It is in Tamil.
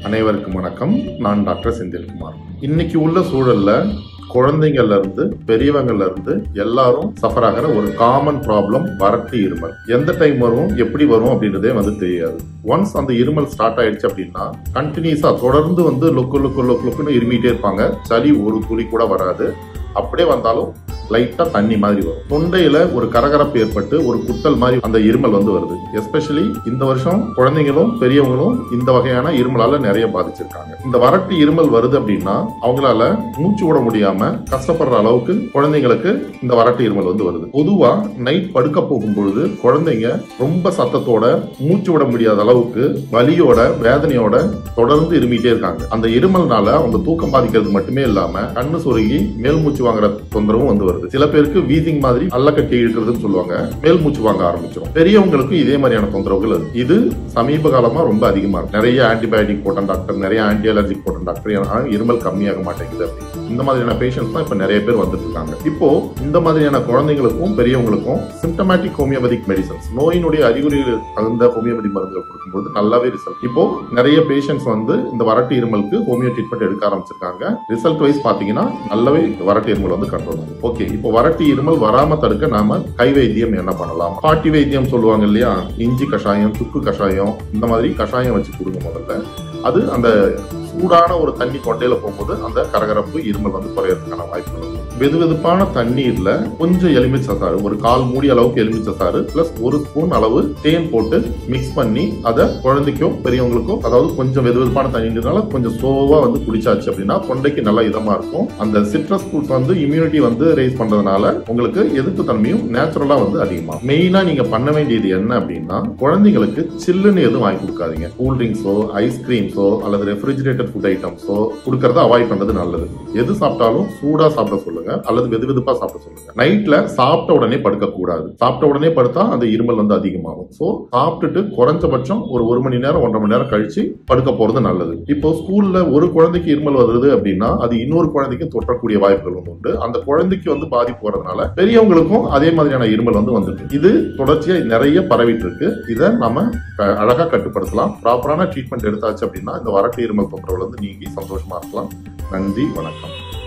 அனைவருக்கும் வணக்கம் நான் டாக்டர் செந்தில்குமார் இன்னைக்கு உள்ள சூழல்ல குழந்தைங்கள்ல இருந்து பெரியவங்கள்ல இருந்து எல்லாரும் சஃபர் ஆகிற ஒரு காமன் ப்ராப்ளம் வறட்டு இருமல் எந்த டைம் வரும் எப்படி வரும் அப்படின்றதே வந்து தெரியாது ஒன்ஸ் அந்த இருமல் ஸ்டார்ட் ஆயிடுச்சு அப்படின்னா கண்டினியூஸா தொடர்ந்து வந்து லொக்கு லொக்கு லொக்கு லொக்குன்னு இருமிட்டே இருப்பாங்க சளி ஒரு துளி கூட வராது அப்படியே வந்தாலும் லைட்டா தண்ணி மாதிரி வரும் தொண்டையில ஒரு கரகரப்பு ஏற்பட்டு ஒரு குத்தல் மாதிரி அந்த இருமல் வந்து வருது எஸ்பெஷலி இந்த வருஷம் குழந்தைங்களும் பெரியவங்களும் இந்த வகையான இருமலால நிறைய பாதிச்சிருக்காங்க இந்த வறட்டு இருமல் வருது அப்படின்னா அவங்களால மூச்சு விட முடியாம கஷ்டப்படுற அளவுக்கு குழந்தைங்களுக்கு இந்த வறட்டு இருமல் வந்து வருது பொதுவா நைட் படுக்க போகும் பொழுது குழந்தைங்க ரொம்ப சத்தத்தோட மூச்சு விட முடியாத அளவுக்கு வலியோட வேதனையோட தொடர்ந்து இருமிட்டே இருக்காங்க அந்த இருமல்னால அவங்க தூக்கம் பாதிக்கிறது மட்டுமே இல்லாம கண்ணு சொருகி மேல் மூச்சு வாங்குற தொந்தரவும் வந்து வருது சில பேருக்கு வீசிங் மாதிரி அல்ல கட்டி இழுக்கிறதுன்னு சொல்லுவாங்க மேல் மூச்சு வாங்க ஆரம்பிச்சிடும் பெரியவங்களுக்கும் இதே மாதிரியான தொந்தரவுகள் இருக்கு இது சமீப காலமா ரொம்ப அதிகமா இருக்கு நிறைய ஆன்டிபயோட்டிக் போட்ட டாக்டர் நிறைய ஆன்டி அலர்ஜிக் போட்ட டாக்டர் ஏன்னா இருமல் கம்மியாக மாட்டேங்குது அப்படின்னு இந்த மாதிரியான பேஷண்ட்ஸ் தான் இப்ப நிறைய பேர் வந்துட்டு இருக்காங்க இப்போ இந்த மாதிரியான குழந்தைங்களுக்கும் பெரியவங்களுக்கும் சிம்டமேட்டிக் ஹோமியோபதிக் மெடிசன்ஸ் நோயினுடைய அறிகுறி தகுந்த ஹோமியோபதி மருந்துகள் கொடுக்கும்போது நல்லாவே ரிசல்ட் இப்போ நிறைய பேஷண்ட்ஸ் வந்து இந்த வறட்டு இருமலுக்கு ஹோமியோ ட்ரீட்மெண்ட் எடுக்க ஆரம்பிச்சிருக்காங்க ரிசல்ட் வைஸ் பாத்தீங்கன்னா நல்லாவே வறட்டு இருமல் வந்து கண்ட்ரோல் ஆகும் ஓகே இப்போ வறட்டு இருமல் வராம தடுக்க நாம கை வைத்தியம் என்ன பண்ணலாம் பாட்டி வைத்தியம் சொல்லுவாங்க இல்லையா இஞ்சி கஷாயம் சுக்கு கஷாயம் இந்த மாதிரி கஷாயம் வச்சு கொடுங்க முதல்ல அது அந்த சூடான ஒரு தண்ணி கொண்டையில போகும்போது அந்த கரகரப்பு இருமல் வந்து குறையறதுக்கான வாய்ப்புகள் இருக்கு. வெது வெதுப்பான தண்ணீர்ல கொஞ்சம் எலுமிச்சை சாறு ஒரு கால் மூடி அளவுக்கு எலுமிச்சை சாறு பிளஸ் ஒரு ஸ்பூன் அளவு தேன் போட்டு மிக்ஸ் பண்ணி அதை குழந்தைக்கோ பெரியவங்களுக்கோ அதாவது கொஞ்சம் வெது வெதுப்பான தண்ணீர்னால கொஞ்சம் ஸ்லோவா வந்து குடிச்சாச்சு அப்படின்னா தொண்டைக்கு நல்லா இதமா இருக்கும் அந்த சிட்ரஸ் ஃப்ரூட்ஸ் வந்து இம்யூனிட்டி வந்து ரேஸ் பண்றதுனால உங்களுக்கு எதிர்ப்பு தன்மையும் நேச்சுரலா வந்து அதிகமாகும் மெயினா நீங்க பண்ண வேண்டியது என்ன அப்படின்னா குழந்தைங்களுக்கு சில்லுன்னு எதுவும் வாங்கி கொடுக்காதீங்க கூல் ட்ரிங்க்ஸோ ஐஸ்கிரீம்ஸோ அல்லது ரெஃப்ரிஜிரேட்டட் ஃபுட் ஐட்டம்ஸோ கொடுக்கறத அவாய்ட் பண்றது நல்லது எது சாப்பிட்டாலும் சூடா சாப்பிட சொல்லுங்க அல்லது வெது வெதுப்பா சாப்பிட சொல்லுங்க நைட்ல சாப்பிட்ட உடனே படுக்க கூடாது சாப்பிட்ட உடனே படுத்தா அந்த இருமல் வந்து அதிகமாகும் சோ சாப்பிட்டுட்டு குறைஞ்சபட்சம் ஒரு ஒரு மணி நேரம் ஒன்றரை மணி நேரம் கழிச்சு படுக்க போறது நல்லது இப்போ ஸ்கூல்ல ஒரு குழந்தைக்கு இருமல் வருது அப்படின்னா அது இன்னொரு குழந்தைக்கு தொற்றக்கூடிய வாய்ப்புகள் வந்து உண்டு அந்த குழந்தைக்கு வந்து பாதிப்பு வரதுனால பெரியவங்களுக்கும் அதே மாதிரியான இருமல் வந்து வந்துருக்கு இது தொடர்ச்சியா நிறைய பரவிட்டு இருக்கு இதை நம்ம க- அழகா கட்டுப்படுத்தலாம் ப்ராப்பரான ட்ரீட்மெண்ட் எடுத்தாச்சு அப்படின்னா இந்த வறட்டு இருமல் தொந்தரவுல இருந்து நீங்கி சந்தோஷமா இருக்கலாம் நன்றி வணக்கம்